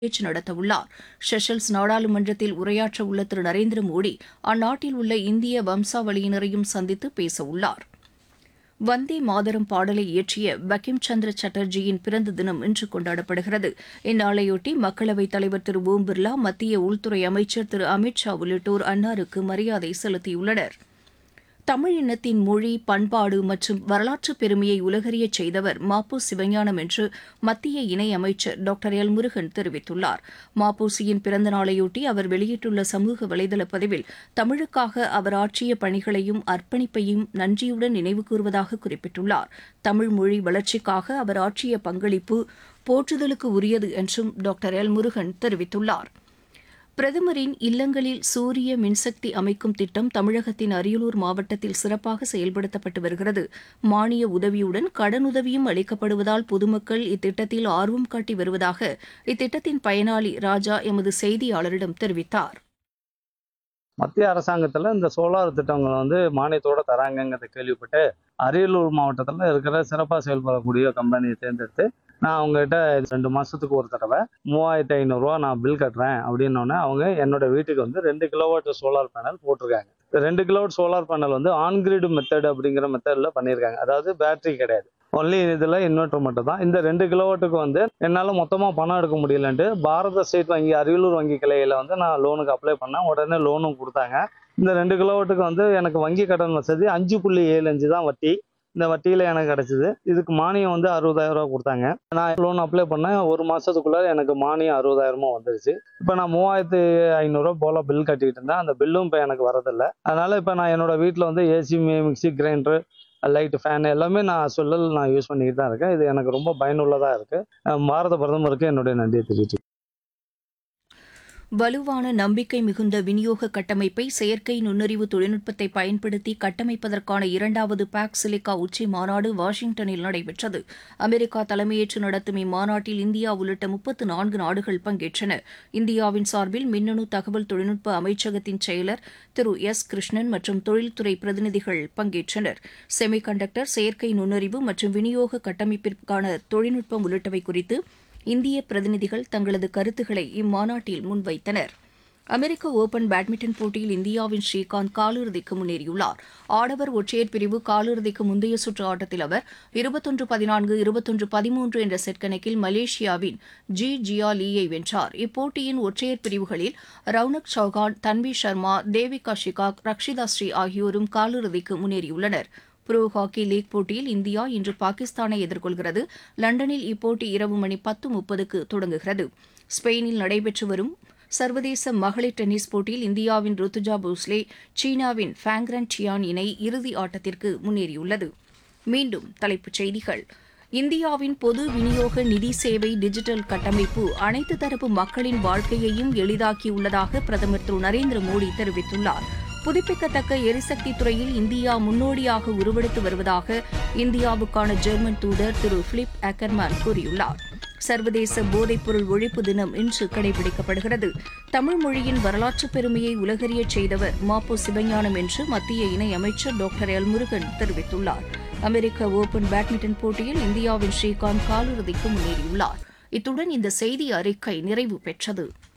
பேச்சு நடத்தவுள்ளார் செஷல்ஸ் நாடாளுமன்றத்தில் உரையாற்ற உள்ள திரு நரேந்திர மோடி அந்நாட்டில் உள்ள இந்திய வம்சாவளியினரையும் சந்தித்து பேசவுள்ளார் வந்தே மாதரம் பாடலை இயற்றிய பங்கிம் சந்திர சாட்டர்ஜியின் பிறந்த தினம் இன்று கொண்டாடப்படுகிறது இந்நாளையொட்டி மக்களவைத் தலைவர் திரு ஓம் பிர்லா மத்திய உள்துறை அமைச்சர் திரு அமித் ஷா உள்ளிட்டோர் அன்னாருக்கு மரியாதை செலுத்தியுள்ளனர் தமிழ் இனத்தின் மொழி பண்பாடு மற்றும் வரலாற்றுப் பெருமையை உலகறியச் செய்தவர் மாப்பு சிவஞானம் என்று மத்திய இணையமைச்சர் டாக்டர் எல் முருகன் தெரிவித்துள்ளார் மாப்போசியின் பிறந்த நாளையொட்டி அவர் வெளியிட்டுள்ள சமூக வலைதள பதிவில் தமிழுக்காக அவர் ஆற்றிய பணிகளையும் அர்ப்பணிப்பையும் நன்றியுடன் நினைவுகூர்வதாக குறிப்பிட்டுள்ளார் தமிழ் மொழி வளர்ச்சிக்காக அவர் ஆற்றிய பங்களிப்பு போற்றுதலுக்கு உரியது என்றும் டாக்டர் எல் முருகன் தெரிவித்துள்ளார் பிரதமரின் இல்லங்களில் சூரிய மின்சக்தி அமைக்கும் திட்டம் தமிழகத்தின் அரியலூர் மாவட்டத்தில் சிறப்பாக செயல்படுத்தப்பட்டு வருகிறது மானிய உதவியுடன் கடனுதவியும் அளிக்கப்படுவதால் பொதுமக்கள் இத்திட்டத்தில் ஆர்வம் காட்டி வருவதாக இத்திட்டத்தின் பயனாளி ராஜா எமது செய்தியாளரிடம் தெரிவித்தார் மத்திய அரசாங்கத்தில் இந்த சோலார் திட்டங்களை வந்து மானியத்தோட தராங்கங்கிறத கேள்விப்பட்டு அரியலூர் மாவட்டத்தில் இருக்கிற சிறப்பாக செயல்படக்கூடிய கம்பெனியை தேர்ந்தெடுத்து நான் அவங்ககிட்ட ரெண்டு மாதத்துக்கு ஒரு தடவை மூவாயிரத்தி ஐநூறுரூவா நான் பில் கட்டுறேன் அப்படின்னோடனே அவங்க என்னோட வீட்டுக்கு வந்து ரெண்டு கிலோவாட் சோலார் பேனல் போட்டிருக்காங்க ரெண்டு கிலோவாட் சோலார் பேனல் வந்து ஆன்கிரிட் மெத்தட் அப்படிங்கிற மெத்தடில் பண்ணியிருக்காங்க அதாவது பேட்டரி கிடையாது ஒன்லி இதில் இன்வெர்டர் மட்டும் தான் இந்த ரெண்டு கிலோவாட்டுக்கு வந்து என்னால் மொத்தமாக பணம் எடுக்க முடியலன்ட்டு பாரத ஸ்டேட் வங்கி அரியலூர் வங்கி கிளையில் வந்து நான் லோனுக்கு அப்ளை பண்ணேன் உடனே லோனும் கொடுத்தாங்க இந்த ரெண்டு கிலோவாட்டுக்கு வந்து எனக்கு வங்கி கடன் வசதி அஞ்சு புள்ளி ஏழு அஞ்சு தான் வட்டி இந்த வட்டியில் எனக்கு கிடச்சிது இதுக்கு மானியம் வந்து அறுபதாயிரம் ரூபா கொடுத்தாங்க நான் லோன் அப்ளை பண்ணேன் ஒரு மாதத்துக்குள்ளே எனக்கு மானியம் அறுபதாயிரமா வந்துருச்சு இப்போ நான் மூவாயிரத்து ஐநூறுரூவா போல் பில் கட்டிக்கிட்டு இருந்தேன் அந்த பில்லும் இப்போ எனக்கு வரதில்லை அதனால் இப்போ நான் என்னோட வீட்டில் வந்து AC mixie grinder light fan எல்லாமே நான் சொல்லல் நான் யூஸ் பண்ணிக்கிட்டு தான் இருக்கேன் இது எனக்கு ரொம்ப பயனுள்ளதாக இருக்குது பாரத பிரதமருக்கு என்னுடைய நன்றியை தெரிவித்து வலுவான நம்பிக்கை மிகுந்த விநியோக கட்டமைப்பை செயற்கை நுண்ணறிவு தொழில்நுட்பத்தை பயன்படுத்தி கட்டமைப்பதற்கான இரண்டாவது பாக் சிலிக்கா உச்சி மாநாடு வாஷிங்டனில் நடைபெற்றது அமெரிக்கா தலைமையேற்று நடத்தும் இம்மாநாட்டில் இந்தியா உள்ளிட்ட முப்பத்து நான்கு நாடுகள் பங்கேற்றன இந்தியாவின் சார்பில் மின்னணு தகவல் தொழில்நுட்ப அமைச்சகத்தின் செயலர் திரு எஸ் கிருஷ்ணன் மற்றும் தொழில்துறை பிரதிநிதிகள் பங்கேற்றனர் செமிகண்டக்டர் செயற்கை நுண்ணறிவு மற்றும் விநியோக கட்டமைப்பிற்கான தொழில்நுட்பம் உள்ளிட்டவை குறித்து இந்திய பிரதிநிதிகள் தங்களது கருத்துக்களை இம்மாநாட்டில் முன்வைத்தனர் அமெரிக்க ஓபன் பேட்மிண்டன் போட்டியில் இந்தியாவின் ஸ்ரீகாந்த் காலிறுதிக்கு முன்னேறியுள்ளார் ஆடவர் ஒற்றையர் பிரிவு காலிறுதிக்கு முந்தைய சுற்று ஆட்டத்தில் அவர் இருபத்தொன்று பதினான்கு இருபத்தொன்று பதிமூன்று என்ற செட் கணக்கில் மலேசியாவின் ஜி ஜியா லீயை வென்றார் இப்போட்டியின் ஒற்றையர் பிரிவுகளில் ரவுனக் சௌகான் தன்வி சர்மா தேவிகா ஷிகாக் ரக்ஷிதா ஸ்ரீ ஆகியோரும் காலிறுதிக்கு முன்னேறியுள்ளனர் புரோ ஹாக்கி லீக் போட்டியில் இந்தியா இன்று பாகிஸ்தானை எதிர்கொள்கிறது லண்டனில் இப்போட்டி இரவு மணி பத்து முப்பதுக்கு தொடங்குகிறது ஸ்பெயினில் நடைபெற்று வரும் சர்வதேச மகளிர் டென்னிஸ் போட்டியில் இந்தியாவின் ருத்துஜா போஸ்லே சீனாவின் ஃபேங்ரன் டியான் இணை இறுதி ஆட்டத்திற்கு முன்னேறியுள்ளது மீண்டும் தலைப்புச் செய்திகள் இந்தியாவின் பொது விநியோக நிதி சேவை டிஜிட்டல் கட்டமைப்பு அனைத்து தரப்பு மக்களின் வாழ்க்கையையும் எளிதாக்கியுள்ளதாக பிரதமர் திரு நரேந்திர மோடி தெரிவித்துள்ளார் புதுப்பிக்கத்தக்க எரிசக்தி துறையில் இந்தியா முன்னோடியாக உருவெடுத்து வருவதாக இந்தியாவுக்கான ஜெர்மன் தூதர் திரு பிலிப் அக்கர்மேன் கூறியுள்ளார் சர்வதேச போதைப்பொருள் ஒழிப்பு தினம் இன்று கடைபிடிக்கப்படுகிறது தமிழ் மொழியின் வரலாற்றுப் பெருமையை உலகறியச் செய்தவர் மாப்போ சிவஞானம் என்று மத்திய இணையமைச்சர் டாக்டர் எல் முருகன் தெரிவித்துள்ளார் அமெரிக்க ஓபன் பேட்மிண்டன் போட்டியில் இந்தியாவின் ஸ்ரீகாந்த் காலிறுதிக்கு முன்னேறியுள்ளார் இத்துடன் இந்த செய்தி அறிக்கை நிறைவு பெற்றது